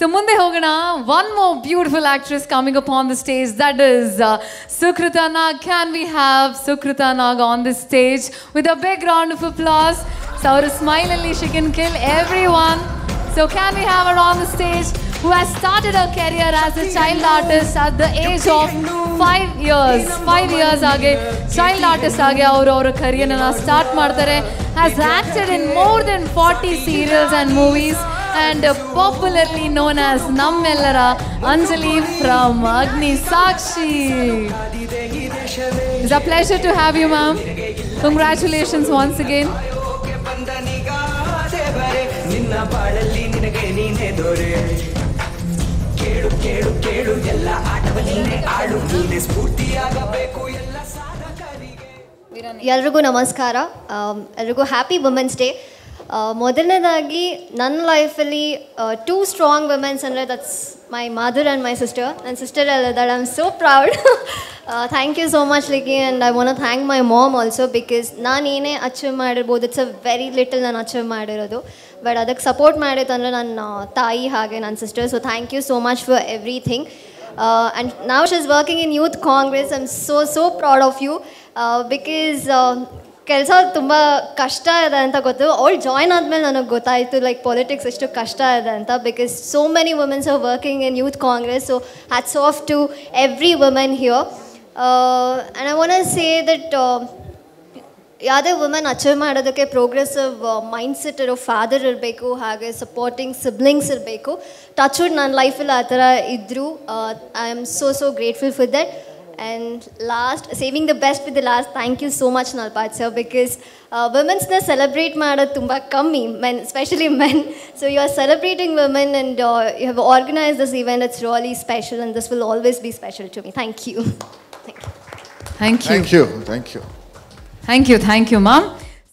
so ಮುಂದೆ ಹೋಗೋಣ one more beautiful actress coming up on the stage that is Sukrutha Nag can we have Sukrutha Nag on the stage with a big round of applause so ಅವರ ಸ್ಮೈಲಲ್ಲಿ she can kill everyone so can we have her on the stage who has started her career as a child artist at the age of five years five years ಆಗಿ child artist ಆಗಿ ಅವರು ಅವರ ಕರಿಯರ್ನ start ಮಾಡ್ತಾರೆ has acted in more than forty serials and movies and popularly known as ನಮ್ಮೆಲ್ಲರ Anjali from Agni Sakshi it's a pleasure to have you ma'am congratulations once again ನಿನ್ನ ಬಾಳಲ್ಲಿ ನಿನಗೆ ನೀನೇ ದೊರೆ ಕೇಳು ಕೇಳು ಕೇಳು ಎಲ್ಲ ಆಟವ ನೀನೆ ಆಡು ನೀನೆ ಸ್ಫೂರ್ತಿಯಾಗಬೇಕು ಎಲ್ಲ ಸಾಧಕರಿಗೆ ಎಲ್ರಿಗೂ ನಮಸ್ಕಾರ ಆಮ್, ಎಲ್ರಿಗೂ ಹ್ಯಾಪಿ ವುಮೆನ್ಸ್ ಡೇ ಮೊದಲನೇದಾಗಿ ನನ್ನ ಲೈಫಲ್ಲಿ ಟೂ ಸ್ಟ್ರಾಂಗ್ ವುಮೆನ್ಸ್ ಅಂದರೆ that's my mother and my sister ನನ್ನ sister that I am so proud thank you so much ಲಿಕಿ and I want thank my mom also because ನಾನು ಏನೇ achieve ಮಾಡಿರ್ಬೋದು it's a very little ನಾನು achieve ಮಾಡಿರೋದು but ಅದಕ್ಕೆ support ಮಾಡಿತ್ತಂದರೆ ನನ್ನ ತಾಯಿ ಹಾಗೆ ನನ್ನ sister so thank you so much for everything and ನಾವು she is working in youth Congress I am so so proud of you because ಕೆಲಸ ತುಂಬ ಕಷ್ಟ ಇದೆ ಅಂತ ಗೊತ್ತು ಅವಳು ಜಾಯ್ನ್ ಆದಮೇಲೆ ನನಗೆ ಗೊತ್ತಾಯಿತು ಲೈಕ್ ಪಾಲಿಟಿಕ್ಸ್ ಎಷ್ಟು ಕಷ್ಟ ಇದೆ ಅಂತ because so many womens are working in youth Congress so hats off to every women here and I want say that ಯಾವುದೇ ವುಮೆನ್ ಅಚೀವ್ ಮಾಡೋದಕ್ಕೆ ಪ್ರೋಗ್ರೆಸಿವ್ ಮೈಂಡ್ ಸೆಟ್ ಇರೋ ಫಾದರ್ ಇರಬೇಕು ಹಾಗೆ ಸಪೋರ್ಟಿಂಗ್ ಸಿಬ್ಲಿಂಗ್ಸ್ ಇರಬೇಕು ಟಚ್ ವುಡ್ ನನ್ನ ಲೈಫಲ್ಲಿ ಆ ಥರ ಇದ್ದರು I am so so grateful for that and last saving the best with the last thank you so much Nalpad sir because ವುಮೆನ್ಸ್ನ ಸೆಲೆಬ್ರೇಟ್ ಮಾಡೋದು ತುಂಬ ಕಮ್ಮಿ men specially men so you are celebrating women and you have organise this event it's really special and this will always be special to me thank you thank you thank you thank you thank you thank you thank you ma'am